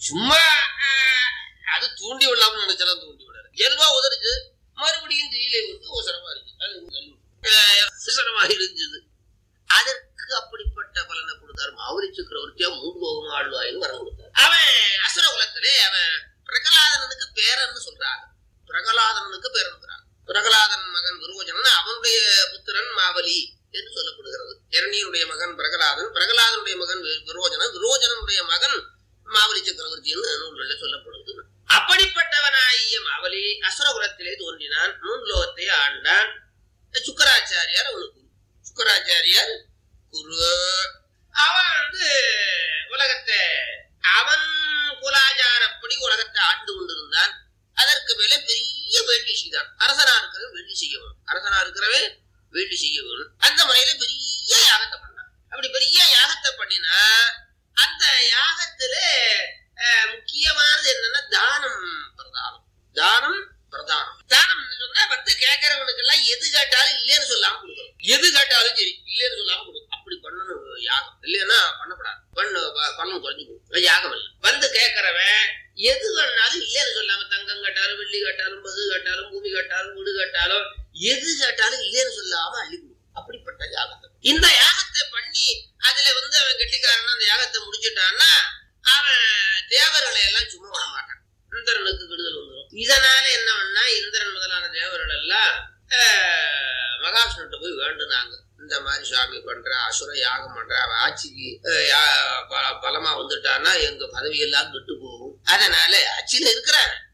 சும்மா ஆஹ், அது தூண்டி விடலாம்னு நினைச்சாலும் தூண்டி விடாது இயல்பா உதறிச்சு மறுபடியும் தீயிலே விட்டு உசரமா இருக்கு அது தள்ளி விட்டு. ஆஹ், உசரமா இருந்துது அதற்கு அப்படிப்பட்ட பலனை கொடுத்தாரு மாவுரி சக்கரவர்த்தியா மூன்று லோகம் ஆழ்வாயின்னு வரம் கொடுத்தாரு அவன் அசுர குலத்திலே அவன் பிரகலாதனனுக்கு பேரன்னு சொல்றாங்க பிரகலாதனனுக்கு பேரனுங்கிறாங்க பிரகலாதன் மகன் விரோஜனன் அவனுடைய புத்திரன் மாவலி என்று சொல்லப்படுகிறது இரணியனுடைய மகன் பிரகலாதன் பிரகலாதனுடைய மகன் வி- விரோஜனன் விரோஜனனுடைய மகன் மாவலி சக்கரவர்த்தி என்று நூல்களில் சொல்லப்படுகிறது அப்படிப்பட்டவனாகிய மாவலி அசுரகுலத்திலே தோன்றினான் மூன்று லோகத்தை ஆண்டான் சுக்கராச்சாரியார் அவனுக்கு குரு சுக்கராச்சாரியார் குரு அவன் வந்து உலகத்தை அவன் குலாச்சாரப்படி உலகத்தை ஆண்டு கொண்டிருந்தான் அதற்கு மேல பெரிய வேள்வி செய்தான் அரசனா இருக்கிறவன் வேள்வி செய்யவன் அரசனா இருக்கிறவன் வேள்வி செய்யவன் அந்த முறையில பெரிய யாகத்தை பண்ணான் அப்படி பெரிய யாகத்தை பண்ணினா அந்த யாகத்துல அஹ், முக்கியமானது என்னன்னா தானம் பிரதானம் தானம் பிரதானம் தானம் சொன்னா வந்து கேட்கறவனுக்கு எல்லாம் எது கேட்டாலும் இல்லைன்னு சொல்லாம கொடுக்கணும் எது கேட்டாலும் சரி இல்லைன்னு சொல்லாம கொடுக்கும் அப்படி பண்ணணும் யாகம் இல்லைன்னா பண்ணப்படாது பண்ண ப- பலன் குறைஞ்சு போகும் யாகம் இல்லை வந்து கேட்கறவன் எது வேணாலும் இல்லைன்னு சொல்லாம தங்கம் கேட்டாலும் வெள்ளி கேட்டாலும் பசு கேட்டாலும் பூமி கேட்டாலும் வீடு கேட்டாலும் எது கேட்டாலும் இல்லைன்னு சொல்லாம அள்ளி கொடுக்கும் அப்படிப்பட்ட யாகத்தை இந்த யாகத்தை பண்ணி அதுல வந்து அவன் கெட்டிக்காரன் அந்த யாகத்தை முடிச்சுட்டான்னா அவன் தேவர்களை எல்லாம் சும்மா விட மாட்டான் இந்திரனுக்கு விடுதல் வந்துடும் இதனால என்ன பண்ணா இந்திரன் முதலான தேவர்கள் எல்லாம் ஆஹ், மகாவிஷ்ணுட்ட போய் வேண்டுனாங்க இந்த மாதிரி சுவாமி பண்ற அசுர யாகம் பண்ற அவன் ஆட்சிக்கு ஆஹ், யா- ப- பலமா வந்துட்டான்னா எங்க பதவி எல்லாம் கெட்டு போகும் அதனால ஆட்சியில இருக்கிறான்